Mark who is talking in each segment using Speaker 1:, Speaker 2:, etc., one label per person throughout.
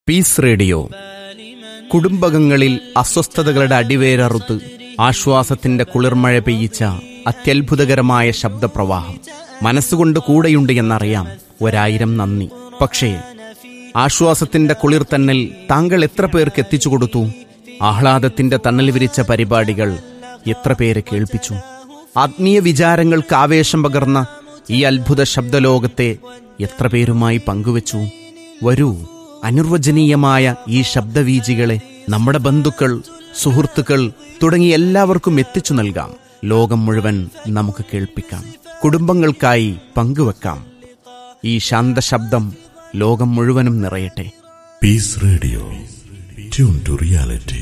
Speaker 1: Piece radio കുടുംബകങ്ങളിൽ അസ്വസ്ഥതകളുടെ അടിവേരറുത്ത് ആശ്വാസത്തിന്റെ കുളിർമഴ പെയ്യിച്ച അത്യത്ഭുതകരമായ ശബ്ദപ്രവാഹം മനസ്സുകൊണ്ട് കൂടെയുണ്ട് എന്നറിയാം ഒരായിരം നന്ദി പക്ഷേ ആശ്വാസത്തിന്റെ കുളിർ തന്നൽ താങ്കൾ എത്ര പേർക്ക് എത്തിച്ചു കൊടുത്തു ആഹ്ലാദത്തിന്റെ തണൽ വിരിച്ച പരിപാടികൾ എത്ര പേരെ കേൾപ്പിച്ചു ആത്മീയ വിചാരങ്ങൾക്ക് ആവേശം പകർന്ന ഈ അത്ഭുത ശബ്ദലോകത്തെ എത്ര പേരുമായി പങ്കുവച്ചു വരൂ അനിർവചനീയമായ ഈ ശബ്ദവീജികളെ നമ്മുടെ ബന്ധുക്കൾ സുഹൃത്തുക്കൾ തുടങ്ങി എല്ലാവർക്കും എത്തിച്ചു നൽകാം ലോകം മുഴുവൻ നമുക്ക് കേൾപ്പിക്കാം കുടുംബങ്ങൾക്കായി പങ്കുവെക്കാം ഈ ശാന്തശബ്ദം ലോകം മുഴുവനും നിറയട്ടെ
Speaker 2: peace radio tune to reality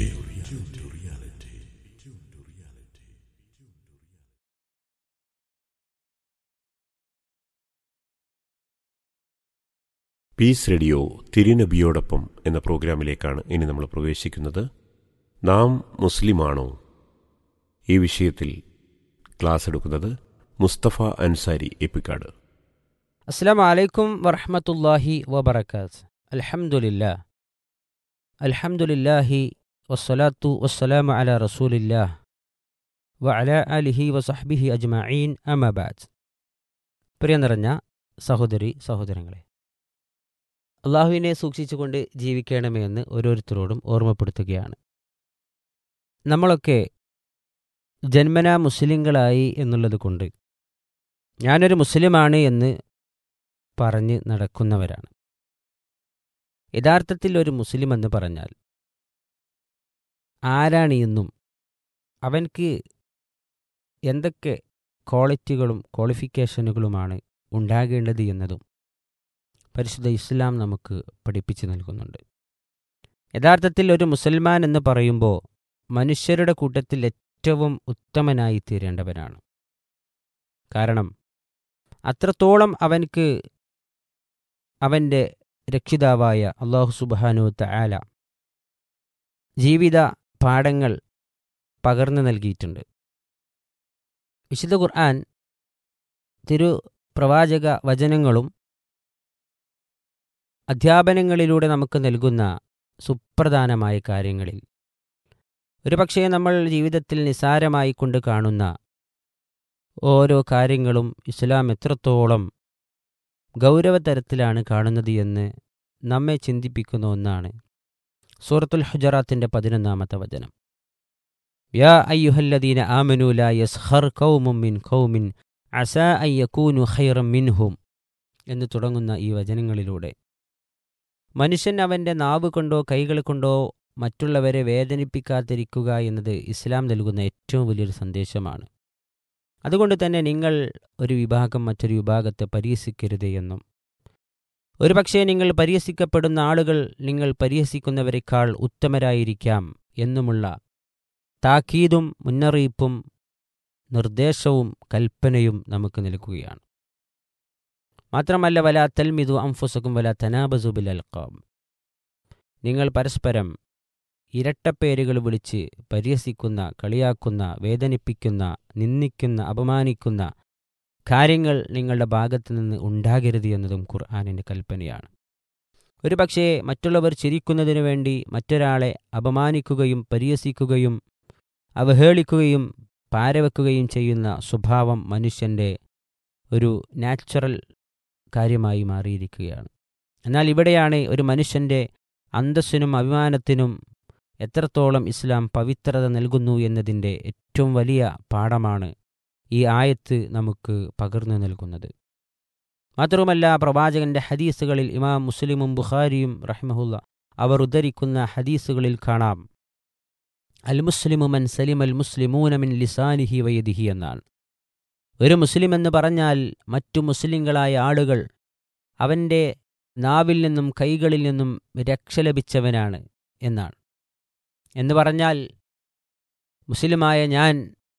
Speaker 3: peace radio തിരുനബിയോടൊപ്പം എന്ന പ്രോഗ്രാമിലേക്കാണ് ഇനി നമ്മൾ പ്രവേശിക്കുന്നത് നാം മുസ്ലിമാണോ ഈ വിഷയത്തിൽ ക്ലാസ് എടുക്കുന്നത് മുസ്തഫ അൻസാരി എപ്പിക്കാട്
Speaker 4: അസ്സാം വലൈക്കും വറഹമത്തല്ലാഹി വബർക്കാത്ത് അൽഹംദുലില്ലാ അൽഹംദുലില്ലാഹി വസ്സലാത്തു വസ്സലാമു അല റസൂലില്ലാ വ അല അലിഹി വസഹ്ബിഹി അജ്മഈൻ അമബാദ് പ്രിയ നിറഞ്ഞ സഹോദരി സഹോദരങ്ങളെ അള്ളാഹുവിനെ സൂക്ഷിച്ചുകൊണ്ട് ജീവിക്കണമേ എന്ന് ഓരോരുത്തരോടും ഓർമ്മപ്പെടുത്തുകയാണ് നമ്മളൊക്കെ ജന്മനാ മുസ്ലിങ്ങളായി എന്നുള്ളത് കൊണ്ട് ഞാനൊരു മുസ്ലിമാണ് എന്ന് പറഞ്ഞ് നടക്കുന്നവരാണ് യഥാർത്ഥത്തിൽ ഒരു മുസ്ലിം എന്ന് പറഞ്ഞാൽ ആരാണെന്നും അവൻക്ക് എന്തൊക്കെ ക്വാളിറ്റികളും ക്വാളിഫിക്കേഷനുകളുമാണ് ഉണ്ടാകേണ്ടത് എന്നതും പരിശുദ്ധ ഇസ്ലാം നമുക്ക് പഠിപ്പിച്ചു നൽകുന്നുണ്ട് യഥാർത്ഥത്തിൽ ഒരു മുസൽമാൻ എന്ന് പറയുമ്പോൾ മനുഷ്യരുടെ കൂട്ടത്തിൽ ഏറ്റവും ഉത്തമനായി തീരേണ്ടവനാണ് കാരണം അത്രത്തോളം അവൻക്ക് അവൻ്റെ രക്ഷിതാവായ അള്ളാഹു സുബാനുവത്ത ആല ജീവിത പാഠങ്ങൾ പകർന്നു നൽകിയിട്ടുണ്ട് വിശുദ്ധ ഖുർആൻ തിരു പ്രവാചക വചനങ്ങളും അധ്യാപനങ്ങളിലൂടെ നമുക്ക് നൽകുന്ന സുപ്രധാനമായ കാര്യങ്ങളിൽ ഒരുപക്ഷേ നമ്മൾ ജീവിതത്തിൽ നിസാരമായി കൊണ്ട് കാണുന്ന ഓരോ കാര്യങ്ങളും ഇസ്ലാം എത്രത്തോളം ഗൗരവതരത്തിലാണ് കാണുന്നത് എന്ന് നമ്മെ ചിന്തിപ്പിക്കുന്ന ഒന്നാണ് സൂറത്തുൽ ഹുജറാത്തിൻ്റെ പതിനൊന്നാമത്തെ വചനം യാ അയ്യുഹല്ലദീന ആമനു ലാ യസ്ഹർ കൗമും മിൻ കൗമിൻ അസ അയ്യക്കൂനു ഖൈറം മിൻഹും എന്ന് തുടങ്ങുന്ന ഈ വചനങ്ങളിലൂടെ മനുഷ്യൻ അവൻ്റെ നാവ് കൊണ്ടോ കൈകൾ കൊണ്ടോ മറ്റുള്ളവരെ വേദനിപ്പിക്കാതിരിക്കുക എന്നത് ഇസ്ലാം നൽകുന്ന ഏറ്റവും വലിയൊരു സന്ദേശമാണ് അതുകൊണ്ട് തന്നെ നിങ്ങൾ ഒരു വിഭാഗം മറ്റൊരു വിഭാഗത്തെ പരിഹസിക്കരുത് എന്നും ഒരുപക്ഷേ നിങ്ങൾ പരിഹസിക്കപ്പെടുന്ന ആളുകൾ നിങ്ങൾ പരിഹസിക്കുന്നവരെക്കാൾ ഉത്തമരായിരിക്കാം എന്നുമുള്ള താക്കീതും മുന്നറിയിപ്പും നിർദ്ദേശവും കൽപ്പനയും നമുക്ക് നൽകുകയാണ് മാത്രമല്ല വല തൽമിതു അംഫുസക്കും വല തനാബസുബിൽ അൽക്കാം നിങ്ങൾ പരസ്പരം ഇരട്ടപ്പേരുകൾ വിളിച്ച് പരിഹസിക്കുന്ന കളിയാക്കുന്ന വേദനിപ്പിക്കുന്ന നിന്ദിക്കുന്ന അപമാനിക്കുന്ന കാര്യങ്ങൾ നിങ്ങളുടെ ഭാഗത്തു നിന്ന് ഉണ്ടാകരുത് എന്നതും ഖുർആാനിൻ്റെ കൽപ്പനയാണ് ഒരു പക്ഷേ മറ്റുള്ളവർ ചിരിക്കുന്നതിനു വേണ്ടി മറ്റൊരാളെ അപമാനിക്കുകയും പരിഹസിക്കുകയും അവഹേളിക്കുകയും പാരവെക്കുകയും ചെയ്യുന്ന സ്വഭാവം മനുഷ്യൻ്റെ ഒരു നാച്ചുറൽ കാര്യമായി മാറിയിരിക്കുകയാണ് എന്നാൽ ഇവിടെയാണ് ഒരു മനുഷ്യൻ്റെ അന്തസ്സിനും അഭിമാനത്തിനും എത്രത്തോളം ഇസ്ലാം പവിത്രത നൽകുന്നു എന്നതിൻ്റെ ഏറ്റവും വലിയ പാഠമാണ് ഈ ആയത്ത് നമുക്ക് പകർന്നു നൽകുന്നത് മാത്രവുമല്ല പ്രവാചകന്റെ ഹദീസുകളിൽ ഇമാം മുസ്ലിമും ബുഖാരിയും റഹ്മഹുല്ല അവർ ഉദ്ധരിക്കുന്ന ഹദീസുകളിൽ കാണാം അൽ മുസ്ലിമു മൻ സലിം അൽ മുസ്ലിമൂനമിൻ ലിസാനിഹി വയദിഹി എന്നാണ് ഒരു മുസ്ലിം എന്ന് പറഞ്ഞാൽ മറ്റു മുസ്ലിങ്ങളായ ആളുകൾ അവൻ്റെ നാവിൽ നിന്നും കൈകളിൽ നിന്നും രക്ഷ ലഭിച്ചവനാണ് എന്നാണ് എന്ന് പറഞ്ഞാൽ മുസ്ലിമായ ഞാൻ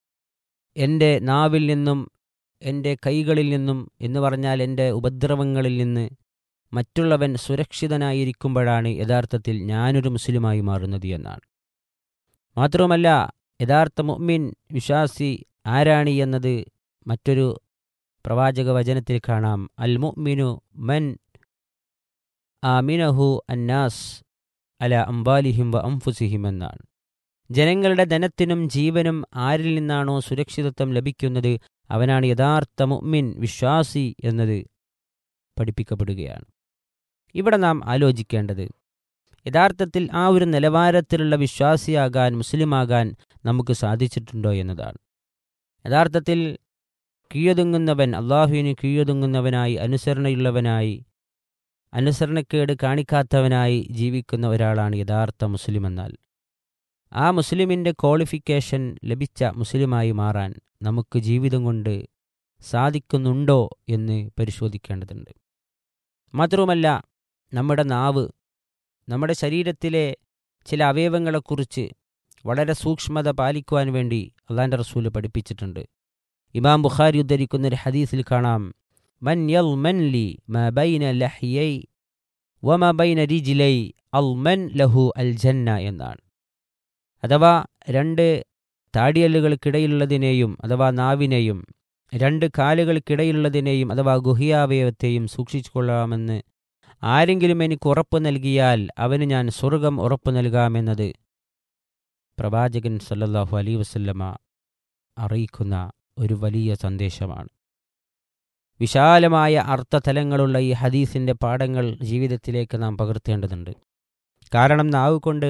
Speaker 4: എൻ്റെ നാവിൽ നിന്നും എൻ്റെ കൈകളിൽ നിന്നും എന്ന് പറഞ്ഞാൽ എൻ്റെ ഉപദ്രവങ്ങളിൽ നിന്ന് മറ്റുള്ളവൻ സുരക്ഷിതനായിരിക്കുമ്പോഴാണ് യഥാർത്ഥത്തിൽ ഞാനൊരു മുസ്ലിമായി മാറുന്നത് എന്നാണ് മാത്രവുമല്ല യഥാർത്ഥ മുഅ്മിൻ വിശ്വാസി ആരാണ് എന്നത് മറ്റൊരു പ്രവാചക വചനത്തിൽ കാണാം അൽ മുഅ്മിനു മൻ ആമിനഹു അന്നാസ് അല അംബാലിഹിം വ അംഫുസിഹിം എന്നാണ് ജനങ്ങളുടെ ധനത്തിനും ജീവനും ആരിൽ നിന്നാണോ സുരക്ഷിതത്വം ലഭിക്കുന്നത് അവനാണ് യഥാർത്ഥ മുഅ്മിൻ വിശ്വാസി എന്നത് പഠിപ്പിക്കപ്പെടുകയാണ് ഇവിടെ നാം ആലോചിക്കേണ്ടത് യഥാർത്ഥത്തിൽ ആ ഒരു നിലവാരത്തിലുള്ള വിശ്വാസിയാകാൻ മുസ്ലിമാകാൻ നമുക്ക് സാധിച്ചിട്ടുണ്ടോ എന്നതാണ് യഥാർത്ഥത്തിൽ കീഴൊതുങ്ങുന്നവൻ അള്ളാഹുവിന് കീഴൊതുങ്ങുന്നവനായി അനുസരണയുള്ളവനായി അനുസരണക്കേട് കാണിക്കാത്തവനായി ജീവിക്കുന്ന ഒരാളാണ് യഥാർത്ഥ മുസ്ലിം എന്നാൽ ആ മുസ്ലിമിൻ്റെ ക്വാളിഫിക്കേഷൻ ലഭിച്ച മുസ്ലിമായി മാറാൻ നമുക്ക് ജീവിതം കൊണ്ട് സാധിക്കുന്നുണ്ടോ എന്ന് പരിശോധിക്കേണ്ടതുണ്ട് മാത്രവുമല്ല നമ്മുടെ നാവ് നമ്മുടെ ശരീരത്തിലെ ചില അവയവങ്ങളെക്കുറിച്ച് വളരെ സൂക്ഷ്മത പാലിക്കുവാൻ വേണ്ടി അള്ളാൻ്റെ റസൂല് പഠിപ്പിച്ചിട്ടുണ്ട് ഇമാം ബുഖാരി ഉദ്ധരിക്കുന്ന ഒരു ഹദീസിൽ കാണാം മൻ യൽ മൻ ലി മ ബൈന ലഹിയൈ വമ ബൈന റിജിലൈ അൽ മൻ ലഹു അൽ ജന്ന എന്നാണ് അഥവാ രണ്ട് താടിയല്ലുകൾക്കിടയിലുള്ളതിനെയും അഥവാ നാവിനെയും രണ്ട് കാലുകൾക്കിടയിലുള്ളതിനെയും അഥവാ ഗുഹിയാവയവത്തെയും സൂക്ഷിച്ചുകൊള്ളാമെന്ന് ആരെങ്കിലും എനിക്ക് ഉറപ്പ് നൽകിയാൽ അവന് ഞാൻ സ്വർഗം ഉറപ്പു നൽകാമെന്നത് പ്രവാചകൻ സല്ലല്ലാഹു അലൈ വസല്ലമ അറിയിക്കുന്ന ഒരു വലിയ സന്ദേശമാണ് വിശാലമായ അർത്ഥതലങ്ങളുള്ള ഈ ഹദീസിൻ്റെ പാഠങ്ങൾ ജീവിതത്തിലേക്ക് നാം പകർത്തേണ്ടതുണ്ട് കാരണം നാവ് കൊണ്ട്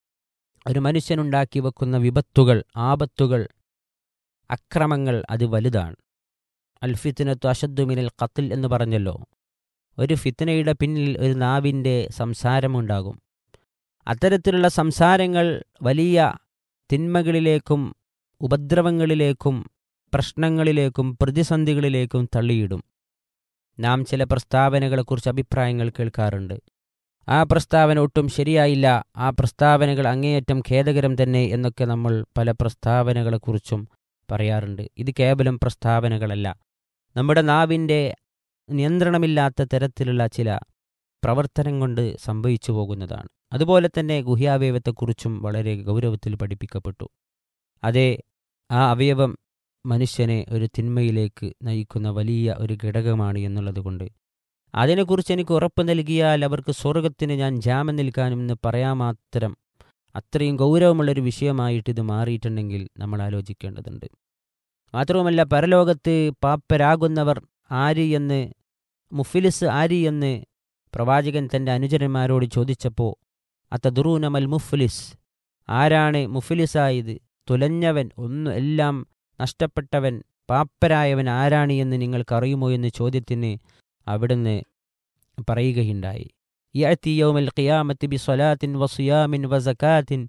Speaker 4: ഒരു മനുഷ്യനുണ്ടാക്കി വെക്കുന്ന വിപത്തുകൾ ആപത്തുകൾ അക്രമങ്ങൾ അത് വലുതാണ് അൽ ഫിത്തിനത്തു അഷദ്ദുമിനൽ ഖത്തിൽ എന്ന് പറഞ്ഞല്ലോ ഒരു ഫിത്തനയുടെ പിന്നിൽ ഒരു നാവിൻ്റെ സംസാരമുണ്ടാകും അത്തരത്തിലുള്ള സംസാരങ്ങൾ വലിയ തിന്മകളിലേക്കും ഉപദ്രവങ്ങളിലേക്കും പ്രശ്നങ്ങളിലേക്കും പ്രതിസന്ധികളിലേക്കും തള്ളിയിടും നാം ചില പ്രസ്താവനകളെക്കുറിച്ച് അഭിപ്രായങ്ങൾ കേൾക്കാറുണ്ട് ആ പ്രസ്താവന ഒട്ടും ശരിയായില്ല ആ പ്രസ്താവനകൾ അങ്ങേയറ്റം ഖേദകരം തന്നെ എന്നൊക്കെ നമ്മൾ പല പ്രസ്താവനകളെക്കുറിച്ചും പറയാറുണ്ട് ഇത് കേവലം പ്രസ്താവനകളല്ല നമ്മുടെ നാവിൻ്റെ നിയന്ത്രണമില്ലാത്ത തരത്തിലുള്ള ചില പ്രവർത്തനം കൊണ്ട് സംഭവിച്ചു പോകുന്നതാണ് അതുപോലെ തന്നെ ഗുഹ്യാവയവത്തെക്കുറിച്ചും വളരെ ഗൗരവത്തിൽ പഠിപ്പിക്കപ്പെട്ടു അതേ ആ അവയവം മനുഷ്യനെ ഒരു തിന്മയിലേക്ക് നയിക്കുന്ന വലിയ ഒരു ഘടകമാണ് എന്നുള്ളത് കൊണ്ട് അതിനെക്കുറിച്ച് എനിക്ക് ഉറപ്പ് നൽകിയാൽ അവർക്ക് സ്വർഗത്തിന് ഞാൻ ജാമ്യം നിൽക്കാനും എന്ന് പറയാൻ മാത്രം അത്രയും ഗൗരവമുള്ളൊരു വിഷയമായിട്ട് ഇത് മാറിയിട്ടുണ്ടെങ്കിൽ നമ്മൾ ആലോചിക്കേണ്ടതുണ്ട് മാത്രവുമല്ല പരലോകത്ത് പാപ്പരാകുന്നവർ ആര് എന്ന് മുഫിലിസ് ആര് എന്ന് പ്രവാചകൻ തൻ്റെ അനുചരന്മാരോട് ചോദിച്ചപ്പോൾ അത്തദുറൂനമൽ മുഫ്ലിസ് ആരാണ് മുഫിലിസായത് തുലഞ്ഞവൻ ഒന്നും എല്ലാം നഷ്ടപ്പെട്ടവൻ പാപ്പരായവൻ ആരാണ് എന്ന് നിങ്ങൾക്കറിയുമോ എന്ന ചോദ്യത്തിന് അവിടുന്ന് പറയുകയുണ്ടായി യഅതി യൗമൽ ഖിയാമത്തി ബി സ്വലാത്തിൻ വസിയാമിൻ വസകാത്തിൻ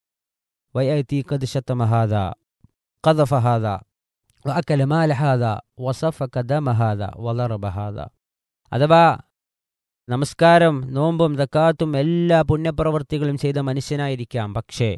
Speaker 4: വയഅതി ഖദ് ശതമ ഹാദാ ഖദഫ ഹാദാ വഅക്കല മാല ഹാദാ വസഫക ദമ ഹാദാ വളറബ ഹാദാ അഥവാ നമസ്കാരം നോമ്പും ദക്കാത്തും എല്ലാ പുണ്യപ്രവർത്തികളും ചെയ്ത മനുഷ്യനായിരിക്കാം പക്ഷേ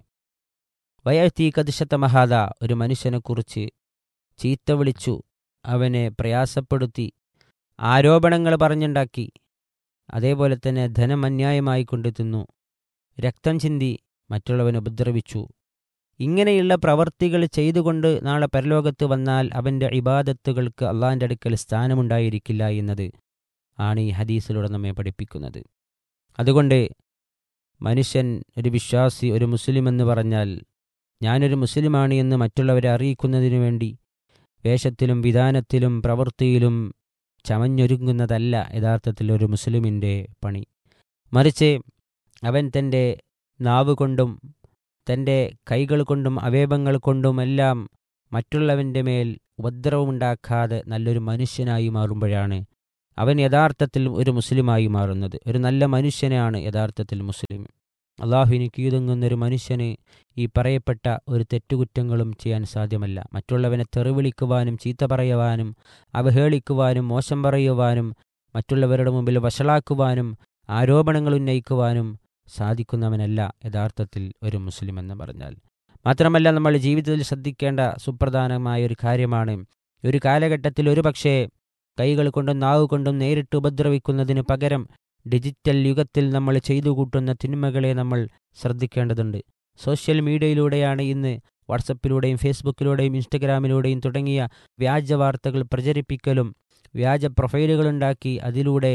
Speaker 4: വയത്തി കതിശത്തമഹാദ ഒരു മനുഷ്യനെക്കുറിച്ച് ചീത്ത വിളിച്ചു അവനെ പ്രയാസപ്പെടുത്തി ആരോപണങ്ങൾ പറഞ്ഞുണ്ടാക്കി അതേപോലെ തന്നെ ധനം അന്യായമായി കൊണ്ടു തിന്നു രക്തം ചിന്തി മറ്റുള്ളവനെ ഉപദ്രവിച്ചു ഇങ്ങനെയുള്ള പ്രവർത്തികൾ ചെയ്തുകൊണ്ട് നാളെ പരലോകത്ത് വന്നാൽ അവൻ്റെ ഇബാദത്തുകൾക്ക് അള്ളാഹിൻ്റെ അടുക്കൽ സ്ഥാനമുണ്ടായിരിക്കില്ല എന്നത് ആണ് ഈ ഹദീസിലൂടെ നമ്മെ പഠിപ്പിക്കുന്നത് അതുകൊണ്ട് മനുഷ്യൻ ഒരു വിശ്വാസി ഒരു മുസ്ലിം എന്ന് പറഞ്ഞാൽ ഞാനൊരു മുസ്ലിമാണ് എന്ന് മറ്റുള്ളവരെ അറിയിക്കുന്നതിനു വേണ്ടി വേഷത്തിലും വിധാനത്തിലും പ്രവൃത്തിയിലും ചമഞ്ഞൊരുങ്ങുന്നതല്ല യഥാർത്ഥത്തിൽ ഒരു മുസ്ലിമിൻ്റെ പണി മറിച്ച് അവൻ തൻ്റെ നാവ് കൊണ്ടും തൻ്റെ കൈകൾ കൊണ്ടും അവയവങ്ങൾ കൊണ്ടുമെല്ലാം മറ്റുള്ളവൻ്റെ മേൽ ഉപദ്രവമുണ്ടാക്കാതെ നല്ലൊരു മനുഷ്യനായി മാറുമ്പോഴാണ് അവൻ യഥാർത്ഥത്തിൽ ഒരു മുസ്ലിമായി മാറുന്നത് ഒരു നല്ല മനുഷ്യനാണ് യഥാർത്ഥത്തിൽ മുസ്ലിം അള്ളാഹുവിന് കീഴൊതുങ്ങുന്ന ഒരു മനുഷ്യന് ഈ പറയപ്പെട്ട ഒരു തെറ്റുകുറ്റങ്ങളും ചെയ്യാൻ സാധ്യമല്ല മറ്റുള്ളവനെ തെറിവിളിക്കുവാനും ചീത്ത പറയുവാനും അവഹേളിക്കുവാനും മോശം പറയുവാനും മറ്റുള്ളവരുടെ മുമ്പിൽ വഷളാക്കുവാനും ആരോപണങ്ങൾ ഉന്നയിക്കുവാനും സാധിക്കുന്നവനല്ല യഥാർത്ഥത്തിൽ ഒരു മുസ്ലിം എന്ന് പറഞ്ഞാൽ മാത്രമല്ല നമ്മൾ ജീവിതത്തിൽ ശ്രദ്ധിക്കേണ്ട സുപ്രധാനമായ ഒരു കാര്യമാണ് ഒരു കാലഘട്ടത്തിൽ ഒരു പക്ഷേ കൈകൾ കൊണ്ടും നാവ് കൊണ്ടും നേരിട്ട് ഉപദ്രവിക്കുന്നതിന് പകരം ഡിജിറ്റൽ യുഗത്തിൽ നമ്മൾ ചെയ്തു കൂട്ടുന്ന തിന്മകളെ നമ്മൾ ശ്രദ്ധിക്കേണ്ടതുണ്ട് സോഷ്യൽ മീഡിയയിലൂടെയാണ് ഇന്ന് വാട്സപ്പിലൂടെയും ഫേസ്ബുക്കിലൂടെയും ഇൻസ്റ്റഗ്രാമിലൂടെയും തുടങ്ങിയ വ്യാജ വാർത്തകൾ പ്രചരിപ്പിക്കലും വ്യാജ പ്രൊഫൈലുകളുണ്ടാക്കി അതിലൂടെ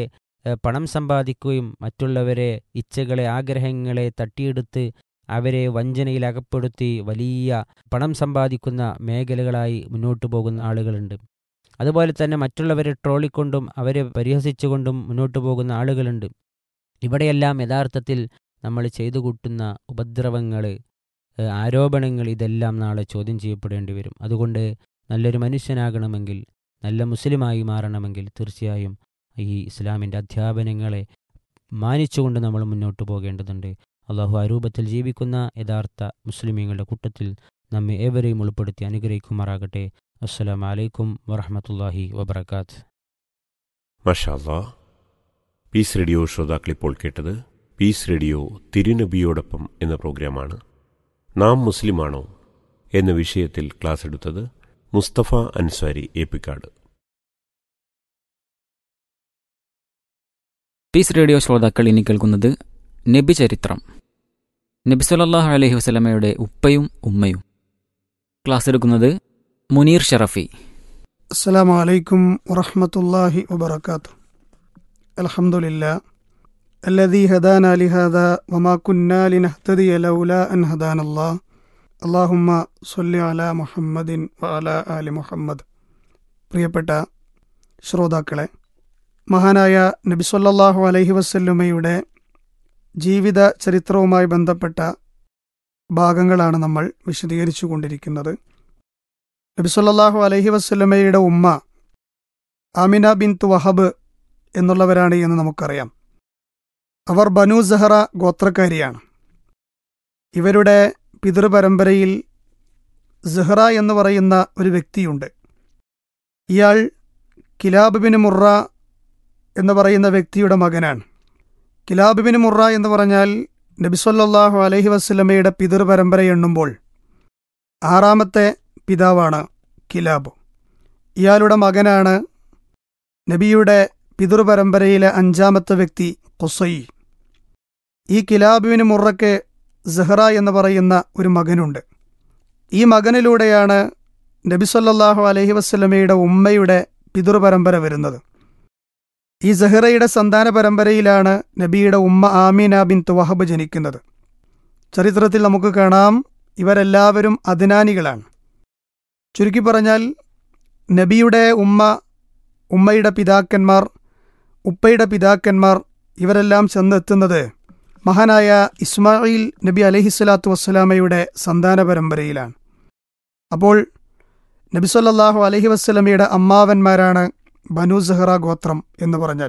Speaker 4: ഏഹ്, പണം സമ്പാദിക്കുകയും മറ്റുള്ളവരെ ഇച്ഛകളെ ആഗ്രഹങ്ങളെ തട്ടിയെടുത്ത് അവരെ വഞ്ചനയിൽ അകപ്പെടുത്തി വലിയ പണം സമ്പാദിക്കുന്ന മേഖലകളായി മുന്നോട്ട് പോകുന്ന ആളുകളുണ്ട് അതുപോലെ തന്നെ മറ്റുള്ളവരെ ട്രോളിക്കൊണ്ടും അവരെ പരിഹസിച്ചുകൊണ്ടും മുന്നോട്ട് പോകുന്ന ആളുകളുണ്ട് ഇവിടെയെല്ലാം യഥാർത്ഥത്തിൽ നമ്മൾ ചെയ്തു കൂട്ടുന്ന ഉപദ്രവങ്ങൾ ആരോപണങ്ങൾ ഇതെല്ലാം നാളെ ചോദ്യം ചെയ്യപ്പെടേണ്ടി വരും അതുകൊണ്ട് നല്ലൊരു മനുഷ്യനാകണമെങ്കിൽ നല്ല മുസ്ലിമായി മാറണമെങ്കിൽ തീർച്ചയായും ഈ ഇസ്ലാമിൻ്റെ അധ്യാപനങ്ങളെ മാനിച്ചുകൊണ്ട് നമ്മൾ മുന്നോട്ട് പോകേണ്ടതുണ്ട് അള്ളാഹു ആ രൂപത്തിൽ ജീവിക്കുന്ന യഥാർത്ഥ മുസ്ലിമീങ്ങളുടെ കൂട്ടത്തിൽ നമ്മെ ഏവരെയും ഉൾപ്പെടുത്തി അനുഗ്രഹിക്കുമാറാകട്ടെ അസ്സലാമു അലൈക്കും വറഹമത്തല്ലാഹി വബർക്കാത്ത്
Speaker 3: മഷാല്ലാ പീസ് റേഡിയോ ശ്രോതാക്കൾ ഇപ്പോൾ കേട്ടത് പീസ് റേഡിയോ തിരുനബിയോടൊപ്പം എന്ന പ്രോഗ്രാമാണ് നാം മുസ്ലിമാണോ എന്ന വിഷയത്തിൽ ക്ലാസ് എടുത്തത് മുസ്തഫ അൻസാരി ഏപ്പിക്കാട്
Speaker 5: പീസ് റേഡിയോ ശ്രോതാക്കൾ ഇനി കേൾക്കുന്നത് നബി ചരിത്രം നബി സല്ലല്ലാഹു അലൈഹി വസല്ലമയുടെ ഉപ്പയും ഉമ്മയും ക്ലാസ് എടുക്കുന്നത് മുനീർ ഷറഫി
Speaker 6: السلام عليكم ورحمة الله وبركاته الحمد لله الذي هدانا لهذا وما كنا لنهتدي لولا أن هدانا الله اللهم صل على محمد وعلى آل محمد പ്രിയപ്പെട്ട ശ്രോതാക്കളെ മഹാനായ നബി സല്ലല്ലാഹു അലൈഹി വസല്ലമയുടെ ജീവിത ചരിത്രവുമായി ബന്ധപ്പെട്ട ഭാഗങ്ങളാണ് നമ്മൾ വിശദീകരിച്ചു കൊണ്ടിരിക്കുന്നത് നബി സല്ലല്ലാഹു അലൈഹി വസല്ലമയുടെ ഉമ്മ ആമിന ബിൻ വഹബ് എന്നുള്ളവരാണ് എന്ന് നമുക്കറിയാം അവർ ബനു സഹറ ഗോത്രക്കാരിയാണ് ഇവരുടെ പിതൃപരമ്പരയിൽ സെഹ്റ എന്ന് പറയുന്ന ഒരു വ്യക്തിയുണ്ട് ഇയാൾ കിലാബ് ബിൻ മുറ എന്ന് പറയുന്ന വ്യക്തിയുടെ മകനാണ് കിലാബ് ബിൻ മുറ എന്ന് പറഞ്ഞാൽ നബി സല്ലല്ലാഹു അലൈഹി വസല്ലമയുടെ പിതൃപരമ്പര എണ്ണുമ്പോൾ ആറാമത്തെ പിതാവാണ് കിലാബ് ഇയാളുടെ മകനാണ് നബിയുടെ പിതൃപരമ്പരയിലെ അഞ്ചാമത്തെ വ്യക്തി കൊസൈ ഈ കിലാബുവിന് മുറയ്ക്ക് സെഹ്റ എന്ന് പറയുന്ന ഒരു മകനുണ്ട് ഈ മകനിലൂടെയാണ് നബി സല്ലല്ലാഹു അലൈഹി വസ്ലമയുടെ ഉമ്മയുടെ പിതൃപരമ്പര വരുന്നത് ഈ സെഹ്റയുടെ സന്താന പരമ്പരയിലാണ് നബിയുടെ ഉമ്മ ആമീന ബിൻ തുവഹബ് ജനിക്കുന്നത് ചരിത്രത്തിൽ നമുക്ക് കാണാം ഇവരെല്ലാവരും അദ്നാനികളാണ് ചുരുക്കി പറഞ്ഞാൽ നബിയുടെ ഉമ്മ ഉമ്മയുടെ പിതാക്കന്മാർ ഉപ്പയുടെ പിതാക്കന്മാർ ഇവരെല്ലാം ചെന്നെത്തുന്നത് മഹാനായ ഇസ്മായിൽ നബി അലഹിസ്വലാത്തു വസ്സലാമയുടെ സന്താന പരമ്പരയിലാണ് അപ്പോൾ നബി സല്ലല്ലാഹു അലഹി വസ്സലമയുടെ അമ്മാവന്മാരാണ് ബനു സഹറ ഗോത്രം എന്ന് പറഞ്ഞാൽ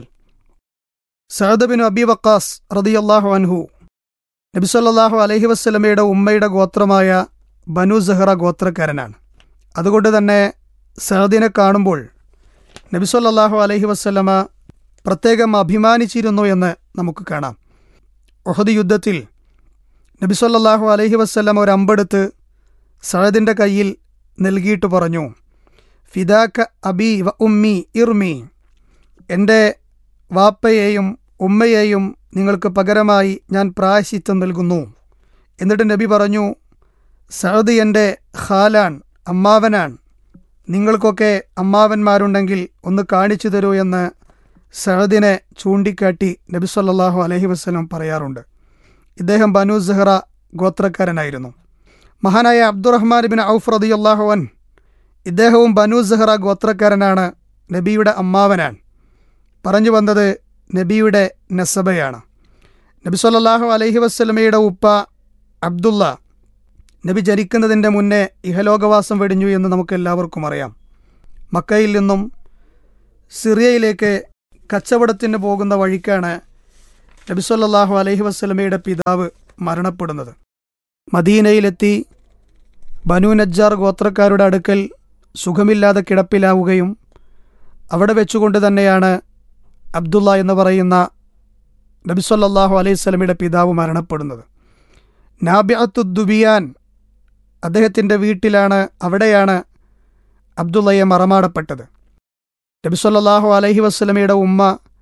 Speaker 6: സഅദ് ബിൻ അബി വക്കാസ് റദിയല്ലാഹു അൻഹു നബി സല്ലല്ലാഹു അലൈഹി വസ്ലമയുടെ ഉമ്മയുടെ ഗോത്രമായ ബനു സഹറ ഗോത്രക്കാരനാണ് അതുകൊണ്ട് തന്നെ സഅദിനെ കാണുമ്പോൾ നബി സല്ലല്ലാഹു അലൈഹി വസ്ലമ പ്രത്യേകം അഭിമാനിച്ചിരുന്നു എന്ന് നമുക്ക് കാണാം ഒഹദ് യുദ്ധത്തിൽ നബി സല്ലല്ലാഹു അലൈഹി വസ്ലമ ഒരു അമ്പെടുത്ത് സഅദിൻ്റെ കയ്യിൽ നൽകിയിട്ട് പറഞ്ഞു ഫിദാക്ക അബി വ ഉമ്മി ഇർമി എൻ്റെ വാപ്പയെയും ഉമ്മയെയും നിങ്ങൾക്ക് പകരമായി ഞാൻ പ്രായശിത്വം നൽകുന്നു എന്നിട്ട് നബി പറഞ്ഞു സഅദ് എൻ്റെ ഖാലാൻ അമ്മാവനാൻ നിങ്ങൾക്കൊക്കെ അമ്മാവന്മാരുണ്ടെങ്കിൽ ഒന്ന് കാണിച്ചു തരൂ എന്ന് സഅദിനെ ചൂണ്ടിക്കാട്ടി നബി സല്ലല്ലാഹു അലൈഹി വസ്ലം പറയാറുണ്ട് ഇദ്ദേഹം ബനു സെഹ്റ ഗോത്രക്കാരനായിരുന്നു മഹാനായ അബ്ദുറഹ്മാൻ ബിൻ ഔഫ് റദിയല്ലാഹു അൻ ഇദ്ദേഹവും ബനു സെഹ്റ ഗോത്രക്കാരനാണ് നബിയുടെ അമ്മാവനാണ് പറഞ്ഞു വന്നത് നബിയുടെ നസബയാണ് നബി സല്ലല്ലാഹു അലൈഹി വസ്ലമയുടെ ഉപ്പ അബ്ദുള്ള നബി ജനിക്കുന്നതിൻ്റെ മുന്നേ ഇഹലോകവാസം വെടിഞ്ഞു എന്ന് നമുക്ക് എല്ലാവർക്കും അറിയാം മക്കയിൽ നിന്നും സിറിയയിലേക്ക് കച്ചവടത്തിന് പോകുന്ന വഴിക്കാണ് നബി സല്ലല്ലാഹു അലൈഹി വസ്ലമയുടെ പിതാവ് മരണപ്പെടുന്നത് മദീനയിലെത്തി ബനു നജ്ജാർ ഗോത്രക്കാരുടെ അടുക്കൽ സുഖമില്ലാതെ കിടപ്പിലാവുകയും അവിടെ വെച്ചുകൊണ്ട് തന്നെയാണ് അബ്ദുള്ള എന്ന് പറയുന്ന നബി സല്ലല്ലാഹു അലൈഹി സ്വലമിയുടെ പിതാവ് മരണപ്പെടുന്നത് നാബ്യത്തുദ്ദുബിയാൻ അദ്ദേഹത്തിൻ്റെ വീട്ടിലാണ് അവിടെയാണ് അബ്ദുള്ളയെ മറമാടപ്പെട്ടത് നബി സല്ലല്ലാഹു അലൈഹി വസ്ലമയുടെ ഉമ്മ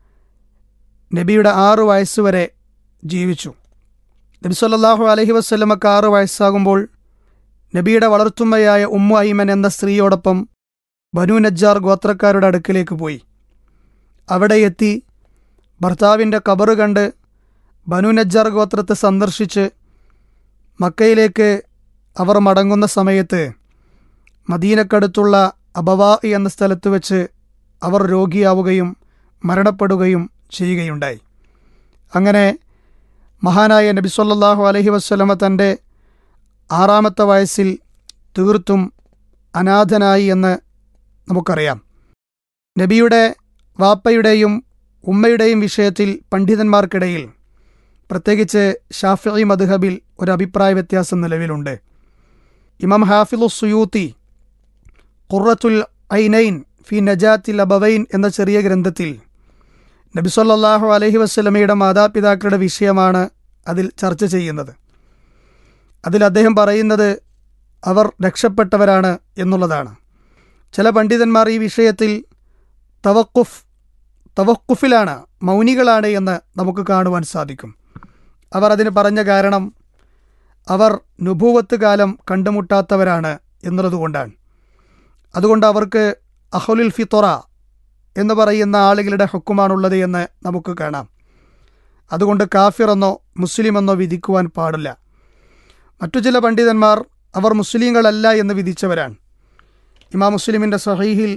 Speaker 6: നബിയുടെ ആറു വയസ്സുവരെ ജീവിച്ചു നബി സല്ലല്ലാഹു അലൈഹി വസ്ലമക്ക് ആറ് വയസ്സാകുമ്പോൾ നബിയുടെ വളർത്തുമ്മയായ ഉമ്മു ഐമൻ എന്ന സ്ത്രീയോടൊപ്പം ബനു നജ്ജാർ ഗോത്രക്കാരുടെ അടുക്കിലേക്ക് പോയി അവിടെ എത്തി ഭർത്താവിൻ്റെ കബറ് കണ്ട് ബനു നജ്ജാർ ഗോത്രത്തെ സന്ദർശിച്ച് മക്കയിലേക്ക് അവർ മടങ്ങുന്ന സമയത്ത് മദീനക്കടുത്തുള്ള അബവാ എന്ന സ്ഥലത്ത് വെച്ച് അവർ രോഗിയാവുകയും മരണപ്പെടുകയും ചെയ്യുകയുണ്ടായി അങ്ങനെ മഹാനായ നബി സല്ലല്ലാഹു അലൈഹി വസ്ലമ തൻ്റെ ആറാമത്തെ വയസ്സിൽ തീർത്തും അനാഥനായി എന്ന് നമുക്കറിയാം നബിയുടെ വാപ്പയുടെയും ഉമ്മയുടെയും വിഷയത്തിൽ പണ്ഡിതന്മാർക്കിടയിൽ പ്രത്യേകിച്ച് ഷാഫി മദ്ഹബിൽ ഒരു അഭിപ്രായ വ്യത്യാസം നിലവിലുണ്ട് ഇമാം ഹാഫിലു സുയൂത്തി ഖുറത്തുൽ ഐനൈൻ ഫി നജാത്തിൽ അബവൈൻ എന്ന ചെറിയ ഗ്രന്ഥത്തിൽ നബിസൊല്ലാഹു അലഹി വസ്ലമയുടെ മാതാപിതാക്കളുടെ വിഷയമാണ് അതിൽ ചർച്ച ചെയ്യുന്നത് അതിൽ അദ്ദേഹം പറയുന്നത് അവർ രക്ഷപ്പെട്ടവരാണ് എന്നുള്ളതാണ് ചില പണ്ഡിതന്മാർ ഈ വിഷയത്തിൽ തവക്കുഫ് തവക്കുഫിലാണ് മൗനികളാണ് എന്ന് നമുക്ക് കാണുവാൻ സാധിക്കും അവർ അതിന് പറഞ്ഞ കാരണം അവർ നുഭൂവത്ത് കാലം കണ്ടുമുട്ടാത്തവരാണ് എന്നുള്ളതുകൊണ്ടാണ് അതുകൊണ്ട് അവർക്ക് അഹുലുൽ ഫിത്തൊറ എന്ന് പറയുന്ന ആളുകളുടെ ഹുക്കുമാണുള്ളത് എന്ന് നമുക്ക് കാണാം അതുകൊണ്ട് കാഫിറെന്നോ മുസ്ലിമെന്നോ വിധിക്കുവാൻ പാടില്ല മറ്റു ചില പണ്ഡിതന്മാർ അവർ മുസ്ലിങ്ങളല്ല എന്ന് വിധിച്ചവരാണ് ഇമാം മുസ്ലിമിൻ്റെ സഹീഹിൽ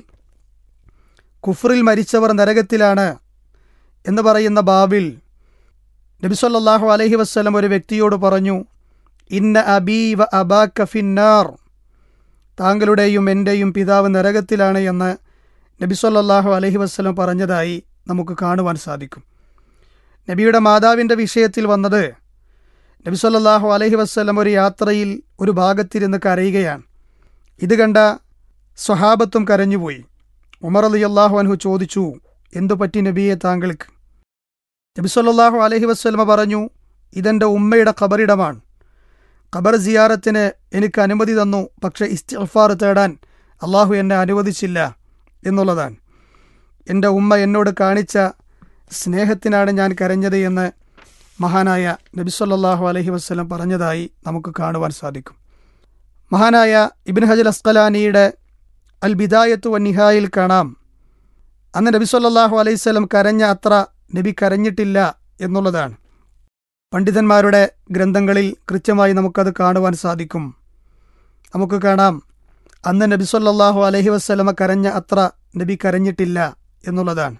Speaker 6: കുഫറിൽ മരിച്ചവർ നരകത്തിലാണ് എന്ന് പറയുന്ന ബാബിൽ നബിസൊല്ലാഹു അലഹി വസ്ലം ഒരു വ്യക്തിയോട് പറഞ്ഞു ഇന്ന അബീ വ അബാക്ക ഫിന്നാർ താങ്കളുടെയും എൻ്റെയും പിതാവ് നരകത്തിലാണ് എന്ന് നബിസൊല്ലാഹു അലഹി വസ്ലം പറഞ്ഞതായി നമുക്ക് കാണുവാൻ സാധിക്കും നബിയുടെ മാതാവിൻ്റെ വിഷയത്തിൽ വന്നത് നബിസൊല്ലാഹു അലഹി വസ്ലം ഒരു യാത്രയിൽ ഒരു ഭാഗത്തിരുന്ന് കരയുകയാണ് ഇത് കണ്ട സ്വഹാബത്തും കരഞ്ഞുപോയി ഉമർ അലി അള്ളാഹു അൻഹു ചോദിച്ചു എന്തു പറ്റി നബിയെ താങ്കൾക്ക് നബിസൊല്ലാഹു അലഹി വസ്ലമ പറഞ്ഞു ഇതെൻ്റെ ഉമ്മയുടെ ഖബറിടമാണ് ഖബർ സിയാറത്തിന് എനിക്ക് അനുമതി തന്നു പക്ഷേ ഇസ്തിഫാർ തേടാൻ അള്ളാഹു എന്നെ അനുവദിച്ചില്ല എന്നുള്ളതാണ് എൻ്റെ ഉമ്മ എന്നോട് കാണിച്ച സ്നേഹത്തിനാണ് ഞാൻ കരഞ്ഞത് എന്ന് മഹാനായ നബിസൊല്ലാഹു അലഹി വസ്ലം പറഞ്ഞതായി നമുക്ക് കാണുവാൻ സാധിക്കും മഹാനായ ഇബിൻ ഹജൽ അസ്കലാനിയുടെ അൽ ബിദായത്തു വന്നിഹായിൽ കാണാം അന്ന് നബി സല്ലാഹു അലൈഹി സ്വലം കരഞ്ഞ അത്ര നബി കരഞ്ഞിട്ടില്ല എന്നുള്ളതാണ് പണ്ഡിതന്മാരുടെ ഗ്രന്ഥങ്ങളിൽ കൃത്യമായി നമുക്കത് കാണുവാൻ സാധിക്കും നമുക്ക് കാണാം അന്ന് നബി സല്ലാഹു അലഹി വസ്ലമ കരഞ്ഞ അത്ര നബി കരഞ്ഞിട്ടില്ല എന്നുള്ളതാണ്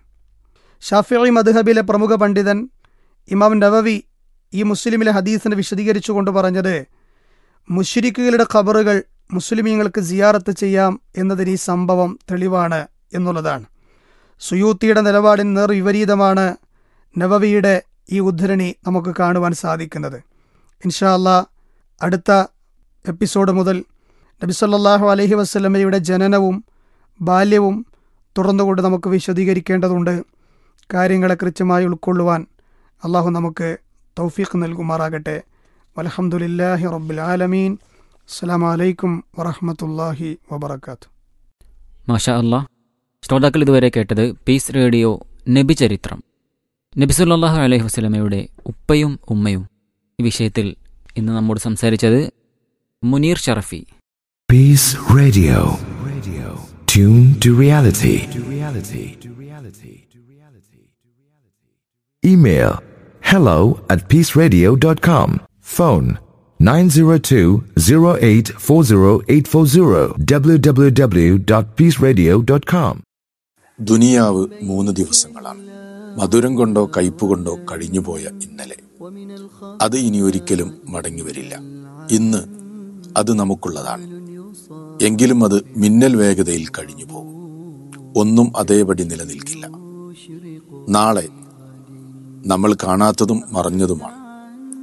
Speaker 6: ഷാഫി മദ്ഹബിലെ പ്രമുഖ പണ്ഡിതൻ ഇമാം നവവി ഈ മുസ്ലിമിലെ ഹദീസിനെ വിശദീകരിച്ചുകൊണ്ട് പറഞ്ഞത് മുഷിരിക്കുകളുടെ ഖബറുകൾ മുസ്ലിമീങ്ങൾക്ക് സിയാറത്ത് ചെയ്യാം എന്നതിന് ഈ സംഭവം തെളിവാണ് എന്നുള്ളതാണ് സുയൂത്തിയുടെ നിലപാടിന് നേർ വിപരീതമാണ് നവവിയുടെ ഈ ഉദ്ധരണി നമുക്ക് കാണുവാൻ സാധിക്കുന്നത് ഇൻഷാ അല്ലാ അടുത്ത എപ്പിസോഡ് മുതൽ നബിസല്ലാഹു അലഹി വസ്ലമയുടെ ജനനവും ബാല്യവും തുറന്നുകൊണ്ട് നമുക്ക് വിശദീകരിക്കേണ്ടതുണ്ട് കാര്യങ്ങളെ കൃത്യമായി ഉൾക്കൊള്ളുവാൻ അള്ളാഹു നമുക്ക് തൗഫീഖ് നൽകുമാറാകട്ടെ വലഹമുല്ലാഹി റബ്ബുൽ ആലമീൻ അസ്സാം വലൈക്കും വറഹമത്തല്ലാഹി വബർക്കാത്തു
Speaker 5: മാഷാ അല്ലാ ശ്രോതാക്കൾ ഇതുവരെ കേട്ടത് പീസ് റേഡിയോ നബി ചരിത്രം നബിസുല്ലാഹു അലൈഹി വസ്ലമയുടെ ഉപ്പയും ഉമ്മയും ഈ വിഷയത്തിൽ ഇന്ന് നമ്മോട് സംസാരിച്ചത് Muneer Sharafi
Speaker 2: Peace Radio. Radio. Tune to reality. To reality. To reality. To reality. Email hello at peaceradio.com. Phone 902-0840840 www.peaceradio.com.
Speaker 7: ദുനിയാവ് മൂന്ന് ദിവസങ്ങളാണ് മധുരം കൊണ്ടോ കയ്പ് കൊണ്ടോ കഴിഞ്ഞുപോയ ഇന്നലെ അത് ഇനി ഒരിക്കലും മടങ്ങി വരില്ല ഇന്ന് അത് നമുക്കുള്ളതാണ് എങ്കിലും അത് മിന്നൽ വേഗതയിൽ കഴിഞ്ഞു പോകും ഒന്നും അതേപടി നിലനിൽക്കില്ല നാളെ നമ്മൾ കാണാത്തതും മറഞ്ഞതുമാണ്